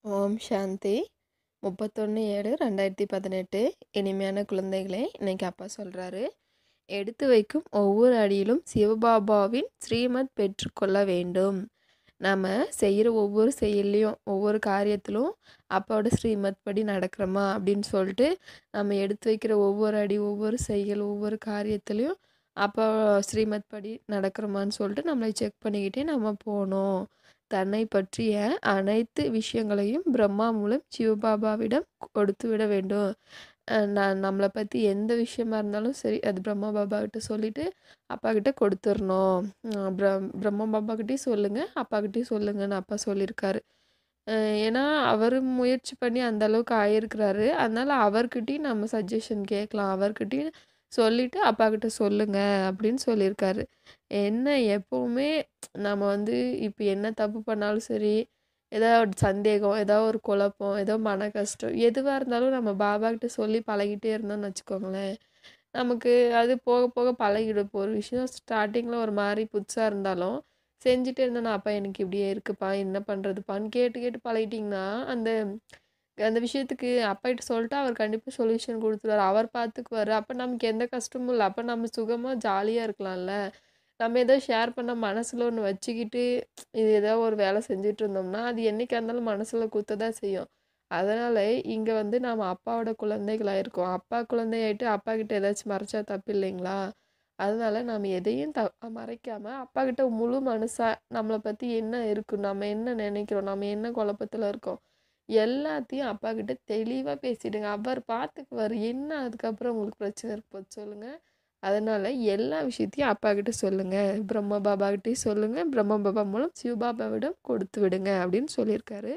ஓம் சாந்தி முப்பத்தொன்று ஏழு ரெண்டாயிரத்தி பதினெட்டு இனிமையான குழந்தைகளே இன்னைக்கு அப்பா சொல்கிறாரு எடுத்து வைக்கும் ஒவ்வொரு அடியிலும் சிவபாபாவின் ஸ்ரீமத் பெற்றுக்கொள்ள வேண்டும் நம்ம செய்கிற ஒவ்வொரு செயல்லையும் ஒவ்வொரு காரியத்திலும் அப்பாவோட ஸ்ரீமத் படி நடக்கிறோமா அப்படின்னு சொல்லிட்டு நம்ம எடுத்து வைக்கிற ஒவ்வொரு அடி ஒவ்வொரு செயல் ஒவ்வொரு காரியத்துலேயும் அப்பா ஸ்ரீமத் படி நடக்கிறோமான்னு சொல்லிட்டு நம்மளை செக் பண்ணிக்கிட்டே நம்ம போகணும் தன்னை பற்றிய அனைத்து விஷயங்களையும் பிரம்மா மூலம் சிவபாபாவிடம் கொடுத்து விட வேண்டும் அஹ் நான் நம்மளை பற்றி எந்த விஷயமா இருந்தாலும் சரி அது பிரம்மா பாபா கிட்ட சொல்லிட்டு அப்பா கிட்ட கொடுத்துடணும் அஹ் பிரம் பிரம்மா பாபா கிட்டேயும் சொல்லுங்கள் அப்பா கிட்டேயும் சொல்லுங்கன்னு அப்பா சொல்லியிருக்காரு அஹ் ஏன்னா அவர் முயற்சி பண்ணி அந்த அளவுக்கு ஆயிருக்கிறாரு அதனால அவர்கிட்டயும் நம்ம சஜஷன் கேட்கலாம் அவர்கிட்டயும் சொல்லிட்டு அப்பா கிட்ட சொல்லுங்க அப்படின்னு சொல்லியிருக்காரு என்ன எப்பவுமே நம்ம வந்து இப்போ என்ன தப்பு பண்ணாலும் சரி ஏதாவது ஒரு சந்தேகம் ஏதாவது ஒரு குழப்பம் ஏதோ மன கஷ்டம் எதுவாக இருந்தாலும் நம்ம பாபா கிட்ட சொல்லி பழகிட்டே இருந்தோம்னு வச்சுக்கோங்களேன் நமக்கு அது போக போக பழகிடும் இப்போ ஒரு விஷயம் ஸ்டார்டிங்கில் ஒரு மாதிரி புதுசாக இருந்தாலும் செஞ்சுட்டே இருந்தோன்னா அப்பா எனக்கு இப்படியே இருக்குப்பா என்ன பண்ணுறதுப்பான்னு கேட்டு கேட்டு பழகிட்டிங்கன்னா அந்த அந்த விஷயத்துக்கு அப்பாகிட்ட சொல்லிட்டு அவர் கண்டிப்பாக சொல்யூஷன் கொடுத்துருவாரு அவர் பார்த்துக்குவாரு அப்போ நமக்கு எந்த கஷ்டமும் இல்லை அப்போ நம்ம சுகமாக ஜாலியாக இருக்கலாம்ல நம்ம ஏதோ ஷேர் பண்ண மனசில் ஒன்று வச்சுக்கிட்டு இது ஏதோ ஒரு வேலை செஞ்சுட்டு இருந்தோம்னா அது என்றைக்கா இருந்தாலும் மனசில் குத்த தான் செய்யும் அதனால் இங்கே வந்து நாம் அப்பாவோட குழந்தைகளாக இருக்கோம் அப்பா குழந்தையாயிட்டு அப்பா கிட்ட ஏதாச்சும் மறைச்சா தப்பு இல்லைங்களா அதனால நம்ம எதையும் த மறைக்காமல் அப்பா கிட்ட முழு மனசாக நம்மளை பற்றி என்ன இருக்கு நம்ம என்ன நினைக்கிறோம் நம்ம என்ன குழப்பத்தில் இருக்கோம் எல்லாத்தையும் அப்பா கிட்ட தெளிவாக பேசிடுங்க அவர் பார்த்துக்குவார் என்ன அதுக்கப்புறம் உங்களுக்கு பிரச்சனை இருக்கு போது சொல்லுங்கள் அதனால் எல்லா விஷயத்தையும் அப்பா கிட்ட சொல்லுங்கள் பிரம்ம பாபா கிட்டேயும் சொல்லுங்கள் பிரம்ம பாபா மூலம் சிவபாபாவிடம் கொடுத்து விடுங்க அப்படின்னு சொல்லியிருக்காரு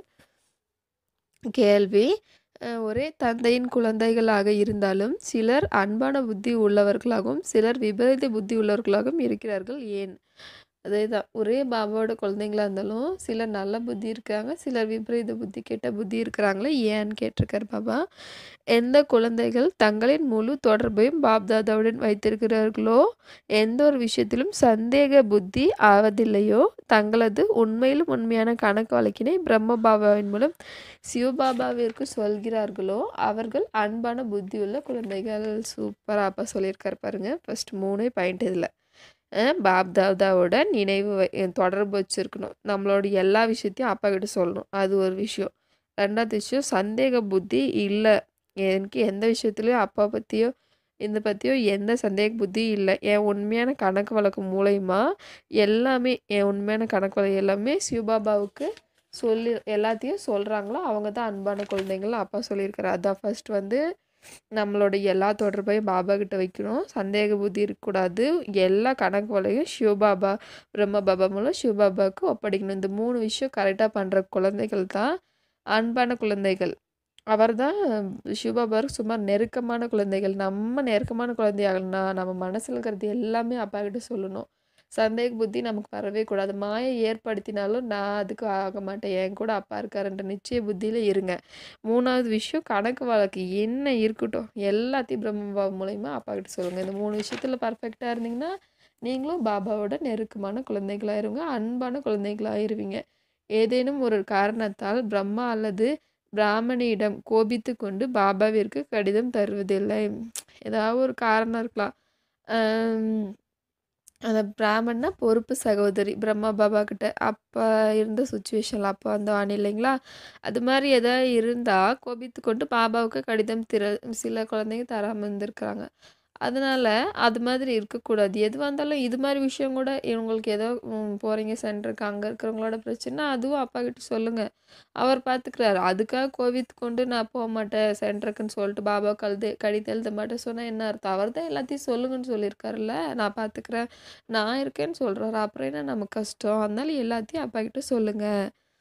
கேள்வி அஹ் ஒரே தந்தையின் குழந்தைகளாக இருந்தாலும் சிலர் அன்பான புத்தி உள்ளவர்களாகவும் சிலர் விபரீத புத்தி உள்ளவர்களாகவும் இருக்கிறார்கள் ஏன் அதே தான் ஒரே பாபாவோட குழந்தைங்களா இருந்தாலும் சிலர் நல்ல புத்தி இருக்காங்க சிலர் விபரீத புத்தி கெட்ட புத்தி இருக்கிறாங்களே ஏன்னு கேட்டிருக்காரு பாபா எந்த குழந்தைகள் தங்களின் முழு தொடர்பையும் பாப்தாதாவுடன் வைத்திருக்கிறார்களோ எந்த ஒரு விஷயத்திலும் சந்தேக புத்தி ஆவதில்லையோ தங்களது உண்மையிலும் உண்மையான கணக்கு வழக்கினை பிரம்ம பாபாவின் மூலம் சிவபாபாவிற்கு சொல்கிறார்களோ அவர்கள் அன்பான புத்தி உள்ள குழந்தைகள் சூப்பராக அப்பா சொல்லியிருக்காரு பாருங்க ஃபர்ஸ்ட் மூணே பாயிண்ட் இதில் பாப்தாதாவோட நினைவு வை- தொடர்பு வச்சுருக்கணும் நம்மளோட எல்லா விஷயத்தையும் அப்பா கிட்ட சொல்லணும் அது ஒரு விஷயம் ரெண்டாவது விஷயம் சந்தேக புத்தி இல்லை எனக்கு எந்த விஷயத்துலையும் அப்பா பற்றியோ இந்த பற்றியோ எந்த சந்தேக புத்தி இல்லை என் உண்மையான கணக்கு வழக்கு மூலயமா எல்லாமே என் உண்மையான கணக்கு வழக்கு எல்லாமே சிவபாபாவுக்கு சொல்லி எல்லாத்தையும் சொல்கிறாங்களோ அவங்க தான் அன்பான குழந்தைங்கள்னு அப்பா சொல்லியிருக்காரு அதான் ஃபர்ஸ்ட் வந்து நம்மளோட எல்லா தொடர்பையும் பாபா கிட்ட வைக்கணும் சந்தேக புத்தி இருக்கக்கூடாது எல்லா கணக்கு வலையும் சிவபாபா பிரம்ம பாபா மூலம் சிவபாபாவுக்கு ஒப்படைக்கணும் இந்த மூணு விஷயம் கரெக்டாக பண்ணுற குழந்தைகள் தான் அன்பான குழந்தைகள் அவர் தான் சிவபாபாவுக்கு சும்மா நெருக்கமான குழந்தைகள் நம்ம நெருக்கமான குழந்தையாகலனா நம்ம மனசில் இருக்கிறது எல்லாமே அப்பா கிட்ட சொல்லணும் சந்தேக புத்தி நமக்கு வரவே கூடாது மாயை ஏற்படுத்தினாலும் நான் அதுக்கு ஆக மாட்டேன் என் கூட அப்பா இருக்காருன்ற நிச்சய புத்தியில் இருங்க மூணாவது விஷயம் கணக்கு வழக்கு என்ன இருக்கட்டும் எல்லாத்தையும் பிரம்ம பாபா மூலயமா அப்பா கிட்ட சொல்லுங்கள் இந்த மூணு விஷயத்தில் பர்ஃபெக்டாக இருந்தீங்கன்னா நீங்களும் பாபாவோட நெருக்கமான குழந்தைகளாயிருங்க அன்பான குழந்தைகளாயிருவீங்க ஏதேனும் ஒரு காரணத்தால் பிரம்மா அல்லது பிராமணியிடம் கோபித்து கொண்டு பாபாவிற்கு கடிதம் தருவதில்லை ஏதாவது ஒரு காரணம் இருக்கலாம் ஆம், அந்த பிராமணனா பொறுப்பு சகோதரி பிரம்மா பாபா கிட்ட அப்போ இருந்த சுச்சுவேஷனில் அப்போ அந்த ஆண் இல்லைங்களா அது மாதிரி எதாவது இருந்தால் கோபித்து கொண்டு பாபாவுக்கு கடிதம் திற சில குழந்தைங்க தராமல் இருந்திருக்கிறாங்க அதனால் அது மாதிரி இருக்கக்கூடாது எதுவாக இருந்தாலும் இது மாதிரி விஷயம் கூட இவங்களுக்கு ஏதோ ம், போகிறீங்க சென்டருக்கு அங்கே இருக்கிறவங்களோட பிரச்சனை அதுவும் அப்பா கிட்ட சொல்லுங்கள் அவர் பார்த்துக்கிறாரு அதுக்காக கோவித்து கொண்டு நான் போக மாட்டேன் சென்டருக்குன்னு சொல்லிட்டு பாபா கழுது கடிதம் எழுத மாட்டேன் சொன்னால் என்ன அர்த்தம் அவர் தான் எல்லாத்தையும் சொல்லுங்கன்னு சொல்லியிருக்காருல்ல நான் பார்த்துக்கிறேன் நான் இருக்கேன்னு சொல்கிறாரு அப்புறம் என்ன நமக்கு கஷ்டம் அதனால எல்லாத்தையும் அப்பா கிட்ட சொல்லுங்கள்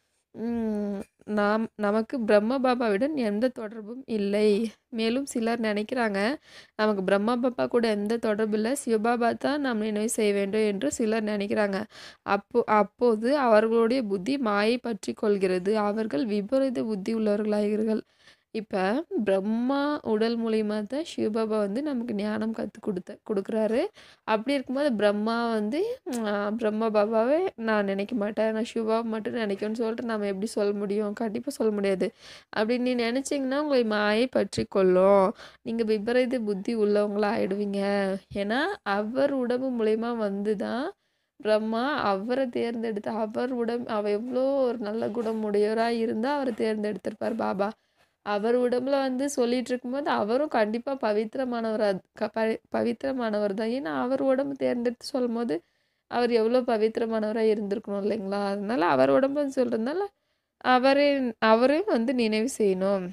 ம், நாம் நமக்கு பிரம்ம பாபாவுடன் எந்த தொடர்பும் இல்லை மேலும் சிலர் நினைக்கிறாங்க நமக்கு பிரம்மா பாபா கூட எந்த தொடர்பு இல்லை சிவபாபா தான் நாம் நினைவு செய்ய வேண்டும் என்று சிலர் நினைக்கிறாங்க அப்போ அப்போது அவர்களுடைய புத்தி மாயை பற்றி கொள்கிறது அவர்கள் விபரீத புத்தி உள்ளவர்களாகிறார்கள் இப்ப பிரம்மா உடல் மூலியமா தான் சிவபாபா வந்து நமக்கு ஞானம் கத்து குடுத்த குடுக்குறாரு. அப்படி இருக்கும்போது பிரம்மா வந்து அ பிரம்ம பாபாவே நான் நினைக்க மாட்டேன். நான் சிவபாபா மட்டும் நினைக்கிறேன்னு சொல்லிட்டு நம்ம எப்படி சொல்ல முடியும்? கண்டிப்பா சொல்ல முடியாது. அப்படி நீ நினைச்சீங்கன்னா உங்களை மாயை பற்றிக் கொள்ளும். நீங்க விபரீத புத்தி உள்ளவங்களா ஆயிடுவீங்க. ஏன்னா, அவர் உடம்பு மூலியமா வந்து தான் பிரம்மா அவர தேர்ந்தெடுத்து அவர் உடம் அவர் எவ்வளோ ஒரு நல்ல குணமுடையவரா இருந்தா அவர தேர்ந்தெடுத்திருப்பார் பாபா. அவர் உடம்புல வந்து சொல்லிட்டு இருக்கும்போது அவரும் கண்டிப்பா பவித்திரமானவரா க ப பவித்திரமானவர் தான். ஏன்னா, அவர் உடம்பு தேர்ந்தெடுத்து சொல்லும்போது, அவர் எவ்வளோ பவித்திரமானவரா இருந்திருக்கணும் இல்லைங்களா? அதனால அவர் உடம்புன்னு சொல்றதுனால, அவரே அவரையும் வந்து நினைவு செய்யணும்.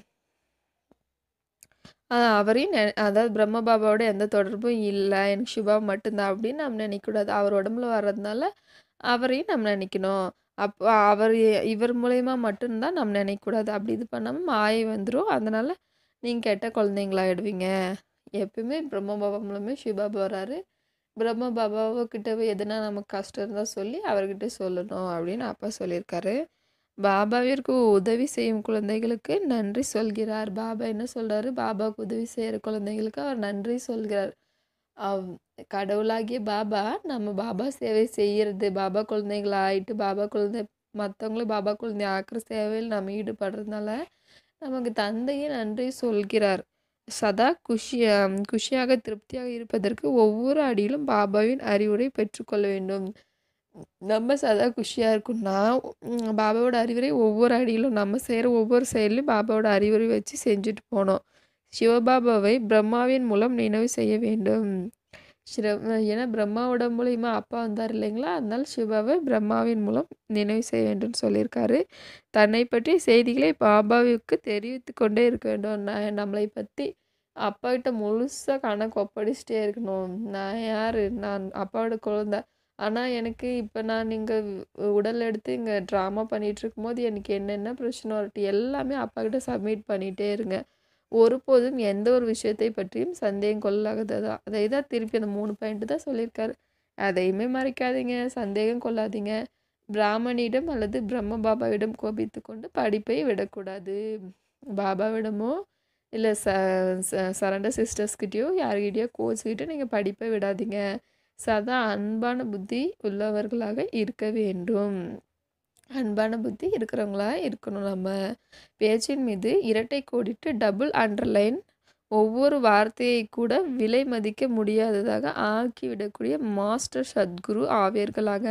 அ அவரையும் நெ அதாவது பிரம்ம பாபாவோட எந்த தொடர்பும் இல்ல. எனக்கு சிவபாபா மட்டும் தான் அப்படின்னு நம்ம நினைக்கக்கூடாது. அவர் உடம்புல வர்றதுனால, அவரையும் நம்ம நினைக்கணும். அப்ப அவர் இவர் மூலியமா மட்டும் தான் நம்ம நினைக்கக்கூடாது. அப்படி இது பண்ணாம மாயை வந்துரும். அதனால நீங்க கெட்ட குழந்தைங்களாயிடுவீங்க. எப்பயுமே பிரம்ம பாபா மூலமே சிவபாபா வராரு. பிரம்ம பாபாவ கிட்ட எதுனா நமக்கு கஷ்டம் இருந்தா சொல்லி அவர்கிட்ட சொல்லணும் அப்படின்னு அப்பா சொல்லியிருக்காரு. பாபாவிற்கு உதவி செய்யும் குழந்தைகளுக்கு நன்றி சொல்கிறார். பாபா என்ன சொல்றாரு? பாபாவுக்கு உதவி செய்யற குழந்தைகளுக்கு அவர் நன்றி சொல்கிறார். அவ் கடவுளாகிய பாபா நம்ம பாபா சேவை செய்யறது, பாபா குழந்தைகளா ஆயிட்டு பாபா குழந்தை மத்தவங்கள பாபா குழந்தை ஆக்குற சேவையில் நம்ம ஈடுபடுறதுனால, நமக்கு தந்தையே நன்றி சொல்கிறார். சதா குஷியா குஷியாக திருப்தியாக இருப்பதற்கு ஒவ்வொரு அடியிலும் பாபாவின் அறிவுரை பெற்றுக்கொள்ள வேண்டும். நம்ம சதா குஷியா இருக்கணும்னா, ம் பாபாவோட அறிவுரை ஒவ்வொரு அடியிலும் நம்ம செய்ற ஒவ்வொரு செயல்லையும் பாபாவோட அறிவுரை வச்சு செஞ்சுட்டு போணும். சிவபாபாவை பிரம்மாவின் மூலம் நினைவு செய்ய வேண்டும். சிர ஏன்னா பிரம்மாவோட மூலியமா அப்பா வந்தார் இல்லைங்களா? அதனால சிவபாபாவை பிரம்மாவின் மூலம் நினைவு செய்ய வேண்டும்னு சொல்லியிருக்காரு. தன்னை பற்றிய செய்திகளை பாபாவிற்கு தெரிவித்துக் கொண்டே இருக்க வேண்டும். நான் நம்மளை பத்தி அப்பாகிட்ட முழுசா கணக்கு ஒப்படைச்சுட்டே இருக்கணும். நான் யாரு? நான் அப்பாவோட குழந்தை. ஆனா எனக்கு இப்ப நான் இங்க உடல் எடுத்து இங்க ட்ராமா பண்ணிட்டு இருக்கும்போது எனக்கு என்னென்ன பிரச்சனை வரட்டும் எல்லாமே அப்பாகிட்ட சப்மிட் பண்ணிட்டே இருங்க. ஒருபோதும் எந்த ஒரு விஷயத்தை பற்றியும் சந்தேகம் கொள்ளாததா அதை தான் திருப்பி அந்த 3 பாயிண்ட் தான் சொல்லியிருக்காரு. எதையுமே மறைக்காதீங்க, சந்தேகம் கொள்ளாதீங்க. பிராமணிடம் அல்லது பிரம்ம பாபாவிடம் கோபித்துக் கொண்டு படிப்பை விடக்கூடாது. பாபாவிடமோ, இல்ல ச ச சரண்டர் சிஸ்டர்ஸ் கிட்டயோ யார்கிட்டயோ கோச்சுக்கிட்டு நீங்க படிப்பை விடாதீங்க. சதா அன்பான புத்தி உள்ளவர்களாக இருக்க வேண்டும். அன்பான புத்தி இருக்கிறவங்களா இருக்கணும் நம்ம. பேச்சின் மீது இரட்டை கோடிட்டு டபுள் அண்டர்லைன் ஒவ்வொரு வார்த்தையை கூட விலை மதிக்க முடியாததாக ஆக்கிவிடக்கூடிய மாஸ்டர் சத்குரு ஆவீர்களாக.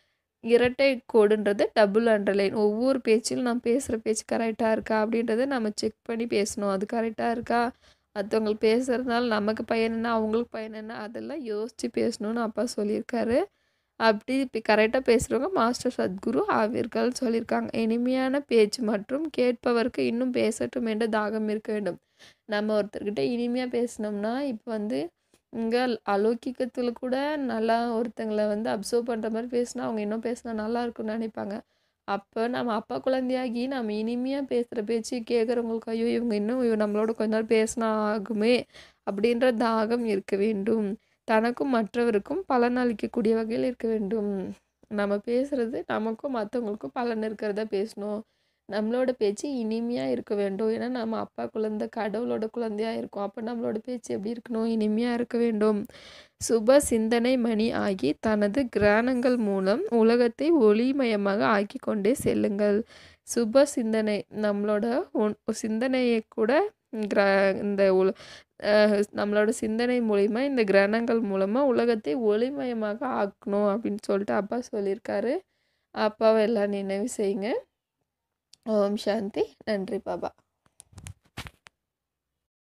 இரட்டை கோடுன்றது டபுள் அண்டர்லைன். ஒவ்வொரு பேச்சிலும் நான் பேசுற பேச்சு கரெக்ட்டா இருக்கா? அப்படின்றத நம்ம செக் பண்ணி பேசணும். அது கரெக்ட்டா இருக்கா? மத்தவங்களுக்கு பேசுறதுனால நமக்கு பயன் என்ன? அவங்களுக்கு பயன் என்ன? அதெல்லாம் யோசிச்சு பேசணும்னு அப்பா சொல்லியிருக்காரு. அப்படி இப்ப கரெக்ட்டா பேசுறவங்க மாஸ்டர் சத்குரு ஆவீர்கள் சொல்லியிருக்காங்க. இனிமையான பேச்சு மற்றும் கேட்பவருக்கு இன்னும் பேசட்டும் என்ற தாகம் இருக்க வேண்டும். நம்ம ஒருத்தர்கிட்ட இனிமையா பேசினோம்னா, இப்ப வந்து இங்க அலௌகிகத்துல கூட நல்லா ஒருத்தங்கள வந்து அப்சர்வ் பண்ற மாரி பேசினா, அவங்க இன்னும் பேசினா நல்லா இருக்கும்னு நினைப்பாங்க. அப்ப நம்ம அப்பா குழந்தையாகி நம்ம இனிமையா பேசுற பேச்சு கேட்குறவங்களுக்கு, ஐயோ! இவங்க இன்னும் நம்மளோட கொஞ்ச நேரம் பேசினா ஆகுமே அப்படின்ற தாகம் இருக்க வேண்டும். தனக்கும் மற்றவருக்கும் பலன் அளிக்கக்கூடிய வகையில் இருக்க வேண்டும். நம்ம பேசுறது நமக்கும் மத்தவங்களுக்கும் பலன் இருக்கிறதா பேசணும். நம்மளோட பேச்சு இனிமையா இருக்க வேண்டும். ஏன்னா நம்ம அப்பா குழந்தை, கடவுளோட குழந்தையா இருக்கோம். அப்ப நம்மளோட பேச்சு எப்படி இருக்கணும்? இனிமையா இருக்க வேண்டும். சுப சிந்தனை மணி ஆகி தனது கிரணங்கள் மூலம் உலகத்தை ஒளிமயமாக ஆக்கிக் கொண்டே செல்லுங்கள். சுப சிந்தனை நம்மளோட ஒன் சிந்தனையை கூட கிர இந்த உல அ நம்மளோட சிந்தனை மூலியமா இந்த கிரணங்கள் மூலமா உலகத்தை ஒளிமயமாக ஆக்கணும் அப்படின்னு சொல்லிட்டு அப்பா சொல்லியிருக்காரு. அப்பாவ எல்லாம் நினைவு செய்யுங்க. ஓம் சாந்தி. நன்றி பாபா.